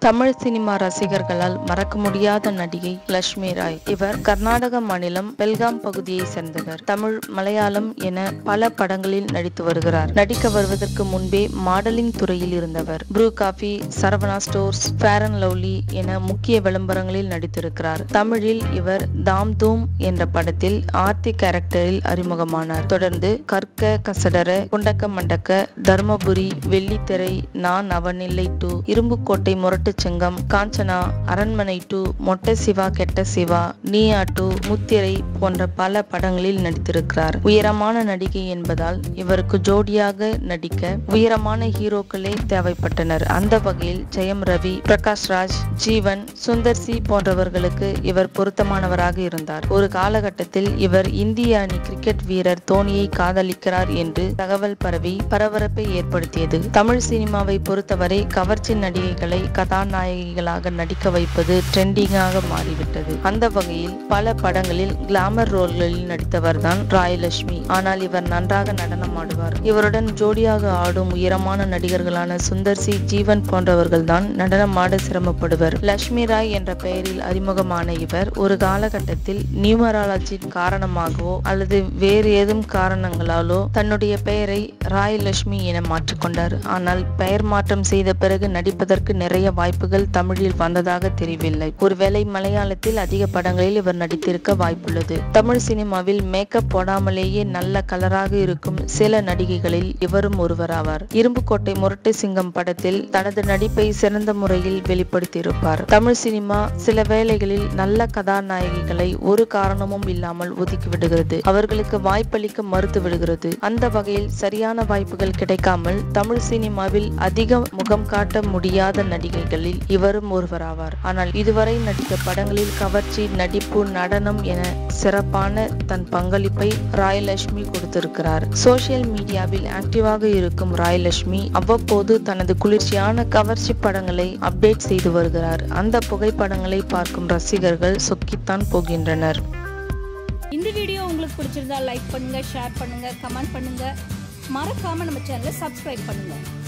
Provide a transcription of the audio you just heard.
Tamil cinema ரசிகர்களால் மறக்க முடியாத நடிகை லட்சுமி ராய் இவர் கர்நாடக மாநிலம் பெல்காம் பகுதியை சேர்ந்தவர் தமிழ் மலையாளம் என பல படங்களில் நடித்து வருகிறார் நடிக்க வருவதற்கு முன்பே மாடலிங் துறையில் இருந்தவர் Bru coffee Saravana stores fair and lovely என முக்கிய விளம்பரங்களில் நடித்திருக்கிறார் தமிழில் இவர் தாம் தூம் என்ற படத்தில் ஆர்த்தி கேரக்டரில் அறிமுகமானார் தொடர்ந்து கற்க கசடர குண்டக்க மண்டக்க தர்மபுரி வெள்ளித்திரை நான் அவனில்லை டூ இரும்புக்கோட்டை முரட்டு சிங்கம் காஞ்சனா அரண்மனை டூ மொட்டை சிவா கெட்ட சிவா நீயா டூ முத்திரை போன்ற பல படங்களில் நடித்திருக்கிறார் உயரமான நடிகை என்பதால் இவருக்கு ஜோடியாக நடிக்க உயரமான ஹீரோக்களே தேவைப்பட்டனர் அந்த வகையில் ஜெயம் ரவி பிரகாஷ் ராஜ் ஜீவன் சுந்தர் சி போன்றவர்களுக்கு இவர் பொருத்தமானவராக இருந்தார் ஒரு காலகட்டத்தில் இவர் இந்திய அணி கிரிக்கெட் வீரர் தோனியை காதலிக்கிறார் என்று தகவல் பரவி பரபரப்பை ஏற்படுத்தியது தமிழ் சினிமாவை பொறுத்தவரை கவர்ச்சி நடிகைகளை கதாநாயகிகளாக நடிக்க வைப்பது ட்ரெண்டிங்காக மாறிவிட்டது அந்த வகையில் பல படங்களில் கிளாமர் ரோல்களில் நடித்தவர்தான் ராயலட்சுமி ஆனால் இவர் நன்றாக நடனம் ஆடுவார் இவருடன் ஜோடியாக ஆடும் உயரமான நடிகர்களான சுந்தர் சி ஜீவன் போன்றவர்கள் தான் நடனம் ஆட சிரமப்படுவர் லட்சுமி ராய் என்ற பெயரில் அறிமுகமான இவர் ஒரு காலகட்டத்தில் நியூமராலஜி காரணமாகவோ அல்லது வேறு ஏதும் காரணங்களாலோ தன்னுடைய பெயரை ராய் லட்சுமி என மாற்றிக்கொண்டார் ஆனால் பெயர் மாற்றம் செய்த பிறகு நடிப்பதற்கு நிறைய வாய்ப்புகள் தமிழில் வந்ததாக தெரியவில்லை ஒருவேளை மலையாளத்தில் அதிக படங்களில் இவர் நடித்திருக்க வாய்ப்புள்ளது தமிழ் சினிமாவில் மேக்கப் போடாமலேயே நல்ல கலராக இருக்கும் சில நடிகைகளில் இவரும் ஒருவராவார் இரும்புக்கோட்டை முரட்டு சிங்கம் படத்தில் தனது நடிப்பை சிறந்த முறையில் வெளிப்படுத்தியிருப்பார் தமிழ் சினிமா சில வேளைகளில் நல்ல கதாநாயகிகளை ஒரு காரணமும் இல்லாமல் ஒதுக்கி விடுகிறது அவர்களுக்கு வாய்ப்பளிக்க மறுத்து விடுகிறது அந்த வகையில் சரியான வாய்ப்புகள் கிடைக்காமல் தமிழ் சினிமாவில் அதிக முகம் காட்ட முடியாத நடிகைகளில் இவரும் ஒருவராவார் ஆனால் இதுவரை நடித்த படங்களில் கவர்ச்சி நடிப்பு நடனம் என சிறப்பான தன் பங்களிப்பை ராயலட்சுமி கொடுத்திருக்கிறார் சோசியல் மீடியாவில் ஆக்டிவாக இருக்கும் ராயலட்சுமி அவ்வப்போது தனது குளிர்ச்சியான கவர்ச்சி படங்களை அப்டேட் செய்து வருகிறார் அந்த புகைப்படங்களை பார்க்கும் ரசிகர்கள் சொக்கித்தான் போகின்றனர் இந்த வீடியோ உங்களுக்கு பிடிச்சிருந்தா லைக் பண்ணுங்க ஷேர் பண்ணுங்க கமெண்ட் பண்ணுங்க மறக்காம நம்ம சேனலை சப்ஸ்கிரைப் பண்ணுங்க